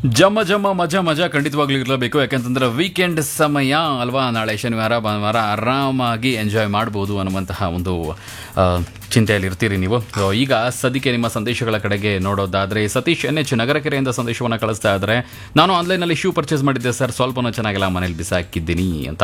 ಜಮ್ಮ ಜಮ್ಮ ಮಜಾ ಮಜಾ ಖಂಡಿತವಾಗ್ಲೂ ಇರಲೇಬೇಕು ಯಾಕಂತಂದ್ರೆ ವೀಕೆಂಡ್ ಸಮಯ ಅಲ್ವಾ ನಾಳೆ ಶನಿವಾರ ಭಾನುವಾರ ಆರಾಮಾಗಿ ಎಂಜಾಯ್ ಮಾಡ್ಬೋದು ಅನ್ನುವಂತಹ ಒಂದು ಆ, ಚಿಂತೆಯಲ್ಲಿ ಇರ್ತೀರಿ ನೀವು ಸೊ ಈಗ ಸದ್ಯಕ್ಕೆ ನಿಮ್ಮ ಸಂದೇಶಗಳ ಕಡೆಗೆ ನೋಡೋದಾದ್ರೆ ಸತೀಶ್ ಎನ್ ಎಚ್ ನಗರಕೆರೆಯಿಂದ ಸಂದೇಶವನ್ನು ಕಳಿಸ್ತಾ ಇದ್ದಾರೆ ನಾನು ಆನ್ಲೈನಲ್ಲಿ ಶೂ ಪರ್ಚೇಸ್ ಮಾಡಿದ್ದೆ ಸರ್ ಸ್ವಲ್ಪನೂ ಚೆನ್ನಾಗಿಲ್ಲ ಮನೇಲಿ ಬಿಸಾಕಿದ್ದೀನಿ ಅಂತ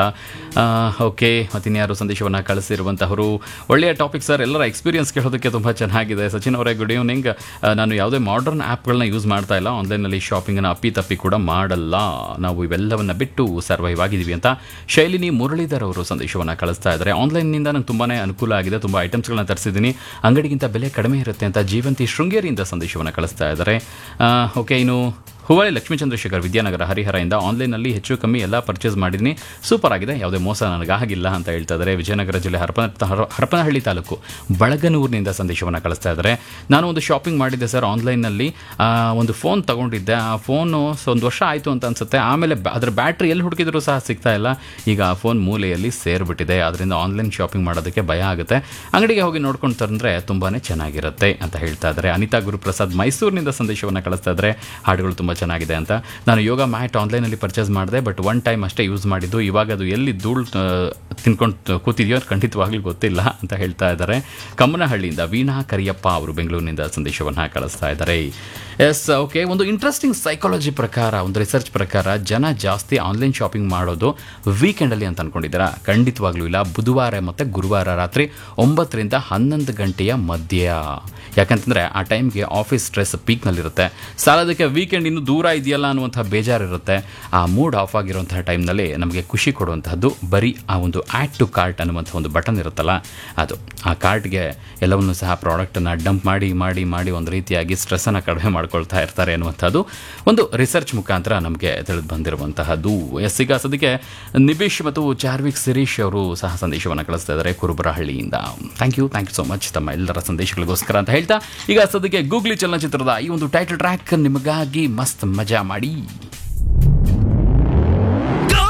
ಓಕೆ ಮತ್ತಿನ್ಯಾರು ಸಂದೇಶವನ್ನು ಕಳಿಸಿರುವಂತಹವರು ಒಳ್ಳೆಯ ಟಾಪಿಕ್ ಸರ್ ಎಲ್ಲರ ಎಕ್ಸ್ಪೀರಿಯನ್ಸ್ ಕೇಳೋದಕ್ಕೆ ತುಂಬ ಚೆನ್ನಾಗಿದೆ ಸಚಿನ್ ಅವರೇ ಗುಡ್ ಈವ್ನಿಂಗ್ ನಾನು ಯಾವುದೇ ಮಾಡರ್ನ್ ಆ್ಯಪ್ಗಳನ್ನ ಯೂಸ್ ಮಾಡ್ತಾ ಇಲ್ಲ ಆನ್ಲೈನಲ್ಲಿ ಶಾಪಿಂಗನ್ನು ಅಪ್ಪಿ ತಪ್ಪಿ ಕೂಡ ಮಾಡಲ್ಲ ನಾವು ಇವೆಲ್ಲವನ್ನ ಬಿಟ್ಟು ಸರ್ವೈವ್ ಆಗಿದ್ದೀವಿ ಅಂತ ಶೈಲಿನಿ ಮುರಳೀಧರ್ ಅವರು ಸಂದೇಶವನ್ನು ಕಳಿಸ್ತಾ ಇದ್ದಾರೆ ಆನ್ಲೈನ್ನಿಂದ ನಂಗೆ ತುಂಬಾ ಅನುಕೂಲ ಆಗಿದೆ ತುಂಬ ಐಟಮ್ಸ್ಗಳನ್ನ ತರಿಸಿದ್ದೀನಿ ಅಂಗಡಿಗಿಂತ ಬೆಲೆ ಕಡಿಮೆ ಇರುತ್ತೆ ಅಂತ ಜೀವಂತಿ ಶೃಂಗೇರಿಯಿಂದ ಸಂದೇಶವನ್ನು ಕಳಿಸ್ತಾ ಇದ್ದಾರೆ ಓಕೆ ಇನ್ನು ಹುವಳಿ ಲಕ್ಷ್ಮೀ ಚಂದ್ರಶೇಖರ್ ವಿದ್ಯಾನಗರ ಹರಿಹರದಿಂದ ಆನ್ಲೈನಲ್ಲಿ ಹೆಚ್ಚು ಕಮ್ಮಿ ಎಲ್ಲ ಪರ್ಚೇಸ್ ಮಾಡಿದ್ದೀನಿ ಸೂಪರ್ ಆಗಿದೆ ಯಾವುದೇ ಮೋಸ ನನಗಾಗಿಲ್ಲ ಅಂತ ಹೇಳ್ತಾ ಇದ್ದಾರೆ ವಿಜಯನಗರ ಜಿಲ್ಲೆ ಹರಪನ ಹರ- ಹರಪನಹಳ್ಳಿ ತಾಲೂಕು ಬಳಗನೂರಿನಿಂದ ಸಂದೇಶವನ್ನು ಕಳಿಸ್ತಾ ಇದ್ದಾರೆ ನಾನು ಒಂದು ಶಾಪಿಂಗ್ ಮಾಡಿದ್ದೆ ಸರ್ ಆನ್ಲೈನ್ನಲ್ಲಿ ಆ, ಒಂದು ಫೋನ್ ತಗೊಂಡಿದ್ದೆ ಆ ಫೋನು ಒಂದು ವರ್ಷ ಆಯಿತು ಅಂತ ಅನ್ಸುತ್ತೆ ಆಮೇಲೆ ಬ್ಯಾ- ಅದರ ಬ್ಯಾಟ್ರಿ ಎಲ್ಲಿ ಹುಡುಕಿದ್ರು ಸಹ ಸಿಗ್ತಾ ಇಲ್ಲ ಈಗ ಆ ಫೋನ್ ಮೂಲೆಯಲ್ಲಿ ಸೇರಿಬಿಟ್ಟಿದೆ ಅದರಿಂದ ಆನ್ಲೈನ್ ಶಾಪಿಂಗ್ ಮಾಡೋದಕ್ಕೆ ಭಯ ಆಗುತ್ತೆ ಅಂಗಡಿಗೆ ಹೋಗಿ ನೋಡ್ಕೊಂಡು ತಂದರೆ ತುಂಬಾ ಚೆನ್ನಾಗಿರುತ್ತೆ ಅಂತ ಹೇಳ್ತಾ ಇದ್ದಾರೆ ಅನಿತಾ ಗುರುಪ್ರಸಾದ್ ಮೈಸೂರಿನಿಂದ ಸಂದೇಶವನ್ನು ಕಳಿಸ್ತಾ ಇದ್ದಾರೆ ಹಾಡುಗಳು ತುಂಬ ಚೆನ್ನಾಗಿದೆ ಅಂತ ನಾನು ಯೋಗ ಮ್ಯಾಟ್ ಆನ್ಲೈನಲ್ಲಿ ಪರ್ಚೇಸ್ ಮಾಡಿದೆ ಬಟ್ ಒನ್ ಟೈಮ್ ಅಷ್ಟೇ ಯೂಸ್ ಮಾಡಿದ್ದು ಇವಾಗ ಅದು ಎಲ್ಲಿ ಧೂಳು ತಿನ್ಕೊಂಡು ಕೂತಿದೆಯೋ ಖಂಡಿತವಾಗ್ಲೂ ಗೊತ್ತಿಲ್ಲ ಅಂತ ಹೇಳ್ತಾ ಇದ್ದಾರೆ ಕಮ್ಮನಹಳ್ಳಿಯಿಂದ ವೀಣಾ ಕರಿಯಪ್ಪ ಅವರು ಬೆಂಗಳೂರಿನಿಂದ ಸಂದೇಶವನ್ನು ಕಳಿಸ್ತಾ ಇದ್ದಾರೆ ಎಸ್ ಓಕೆ ಒಂದು ಇಂಟ್ರೆಸ್ಟಿಂಗ್ ಸೈಕಾಲಜಿ ಪ್ರಕಾರ ಒಂದು ರಿಸರ್ಚ್ ಪ್ರಕಾರ ಜನ ಜಾಸ್ತಿ ಆನ್ಲೈನ್ ಶಾಪಿಂಗ್ ಮಾಡೋದು ವೀಕೆಂಡಲ್ಲಿ ಅಂತ ಅನ್ಕೊಂಡಿದ್ದೀರಾ ಖಂಡಿತವಾಗ್ಲೂ ಇಲ್ಲ ಬುಧವಾರ ಮತ್ತು ಗುರುವಾರ ರಾತ್ರಿ ಒಂಬತ್ತರಿಂದ ಹನ್ನೊಂದು ಗಂಟೆಯ ಮಧ್ಯ ಯಾಕಂತಂದರೆ ಆ ಟೈಮ್ಗೆ ಆಫೀಸ್ ಸ್ಟ್ರೆಸ್ ಪೀಕ್ನಲ್ಲಿರುತ್ತೆ ಸಾಲದಕ್ಕೆ ವೀಕೆಂಡ್ ಇನ್ನೂ ದೂರ ಇದೆಯಲ್ಲ ಅನ್ನುವಂಥ ಬೇಜಾರಿರುತ್ತೆ ಆ ಮೂಡ್ ಆಫ್ ಆಗಿರುವಂತಹ ಟೈಮ್ನಲ್ಲಿ ನಮಗೆ ಖುಷಿ ಕೊಡುವಂತಹದ್ದು ಬರೀ ಆ ಒಂದು ಆ್ಯಡ್ ಟು ಕಾರ್ಟ್ ಅನ್ನುವಂಥ ಒಂದು ಬಟನ್ ಇರುತ್ತಲ್ಲ ಅದು ಆ ಕಾರ್ಟ್ಗೆ ಎಲ್ಲವನ್ನೂ ಸಹ ಪ್ರಾಡಕ್ಟನ್ನು ಡಂಪ್ ಮಾಡಿ ಮಾಡಿ ಮಾಡಿ ಒಂದು ರೀತಿಯಾಗಿ ಸ್ಟ್ರೆಸ್ಸನ್ನು ಕಡಿಮೆ ಮಾಡ್ಕೊಳ್ತಾ ಇರ್ತಾರೆ ಅನ್ನುವಂಥದ್ದು ಒಂದು ರಿಸರ್ಚ್ ಮುಖಾಂತರ ನಮಗೆ ತಿಳಿದು ಬಂದಿರುವಂತಹದ್ದು ಎಸ್ ಈಗ ಸದ್ಯಕ್ಕೆ ನಿಬೀಶ್ ಮತ್ತು ಚಾರ್ವಿಕ್ ಸಿರೀಶ್ ಅವರು ಸಹ ಸಂದೇಶವನ್ನು ಕಳಿಸ್ತಾ ಇದ್ದಾರೆ ಕುರುಬರಹಳ್ಳಿಯಿಂದ thank you thank you so much ತಮ್ಮ ಎಲ್ಲರ ಸಂದೇಶಗಳಿಗೋಸ್ಕರ ಅಂತ ಹೇಳ್ತಾ ಈಗ ಸದ್ಯಕ್ಕೆ ಗೂಗ್ಲಿ ಚಲನಚಿತ್ರದ ಈ ಒಂದು ಟೈಟಲ್ ಟ್ರ್ಯಾಕ್ ನಿಮಗಾಗಿ ಮಸ್ತ್ ಮಜಾ ಮಾಡಿ